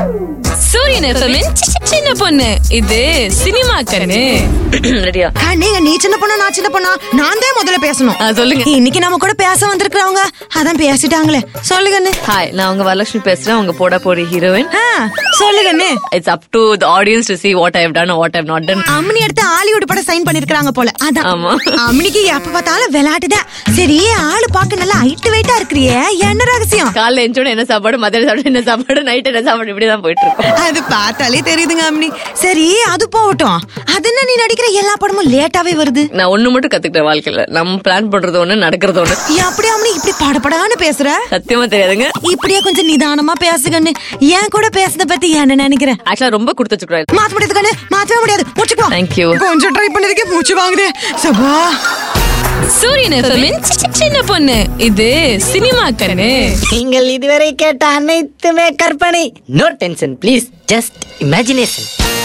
சூரியன் எஃப்எம்மின் சின்ன பொண்ணு இது சினிமா கண்ணு ரெடியா நீங்க நீ சின்ன பொண்ணா நான் சின்ன பொண்ணா நான் தான் முதல்ல பேசணும் ஆ, சொல்லுங்க. இன்னைக்கு நம்ம கூட பேச வந்திருக்கிறவங்க அதான் பேசிட்டாங்களே சொல்லுங்கண்ணு ஹாய் நான் உங்க வரலட்சுமி பேசுறேன் உங்க போட போற ஹீரோயின் ஆ, சொல்லுங்கண்ணு it's up to the audience to see what i have done or what i have not done அம்மனி எடுத்து ஹாலிவுட் படம் சைன் பண்ணிருக்காங்க போல அதான் ஆமா. அம்மனிக்கு எப்ப பார்த்தாலும் விளையாட்டுதான் சரி ஆளு பார்க்க நல்லா ஹைட் வெயிட்டா இருக்கிறியே என்ன ரகசியம் காலைல எஞ்சோட என்ன சாப்பாடு மதியம் சாப்பாடு என்ன சாப்பாடு நைட் என்ன சாப்பாடு இப்படிதான் போயிட்டு இருக்கோம் அது பார்த்தாலே தெரியுதுங்க அம்மனி சரி அது போகட்டும் அது என்ன நீ நடிக்கிற எல்லா படமும் லேட்டாவே வருது நான் ஒண்ணு மட்டும் கத்துக்கிட்டேன் வாழ்க்கையில நம்ம பிளான் பண்றது ஒண்ணு நடக்கிறது ஒண்ணு அப்படி அம்மனி இப்படி படபடான்னு பேசுற சத்தியமா தெரியாதுங்க இப்படியே கொஞ்சம் நிதானமா பேசுகன்னு என் கூட பேசுறத பத்தி என்ன நினைக்கிறேன் ஆக்சுவலா ரொம்ப கொடுத்து வச்சுக்கிறாரு மாத்த முடியாது கண்ணு மாத்தவே முடியாது முடிச்சுக்கோ Thank you. கொஞ்சம் ட்ரை பண்ணதுக்கே மூச்சு வாங்குது சபா சூரியன் எஃப்எம்மின் சின்ன பொண்ணு இது சினிமா கண்ணு நீங்கள் இதுவரை கேட்ட அனைத்துமே கற்பனை no tension please just imagination